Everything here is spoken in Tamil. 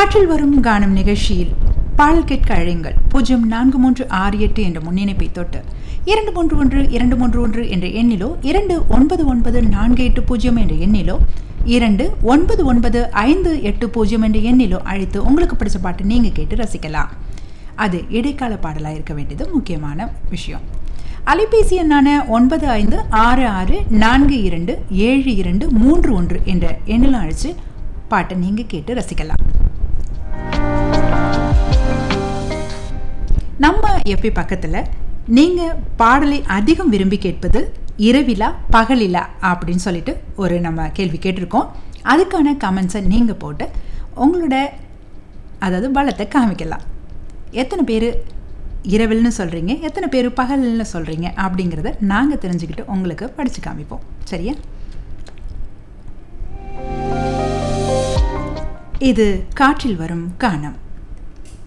காற்றில் வரும் கானம் நிகழ்ச்சியில் பாடல் கேட்க அழையுங்கள் பூஜ்ஜியம் நான்கு மூன்று ஆறு எட்டு என்ற முன்னிணைப்பை தொட்டு இரண்டு மூன்று ஒன்று இரண்டு மூன்று ஒன்று என்ற எண்ணிலோ இரண்டு ஒன்பது ஒன்பது நான்கு எட்டு பூஜ்ஜியம் என்ற எண்ணிலோ இரண்டு ஒன்பது ஒன்பது ஐந்து எட்டு பூஜ்ஜியம் என்ற எண்ணிலோ அழைத்து உங்களுக்கு பிடிச்ச பாட்டு நீங்கள் கேட்டு ரசிக்கலாம் அது இடைக்கால பாடலாக இருக்க வேண்டியது முக்கியமான விஷயம் அலைபேசி எண்ணான ஒன்பது ஐந்து ஆறு ஆறு நான்கு இரண்டு ஏழு இரண்டு மூன்று ஒன்று என்ற எண்ணில் அழைச்சு பாட்டை நீங்கள் கேட்டு ரசிக்கலாம் நம்ம எப்பி பக்கத்தில் நீங்கள் பாடலை அதிகம் விரும்பி கேட்பது இரவிலா பகலிலா அப்படின்னு சொல்லிட்டு ஒரு நம்ம கேள்வி கேட்டிருக்கோம் அதுக்கான கமெண்ட்ஸை நீங்கள் போட்டு உங்களோட அதாவது பலத்தை காமிக்கலாம் எத்தனை பேர் இரவில்னு சொல்கிறீங்க எத்தனை பேர் பகல்னு சொல்கிறீங்க அப்படிங்கிறத நாங்கள் தெரிஞ்சுக்கிட்டு உங்களுக்கு படித்து காமிப்போம் சரியா இது காற்றில் வரும் கானம்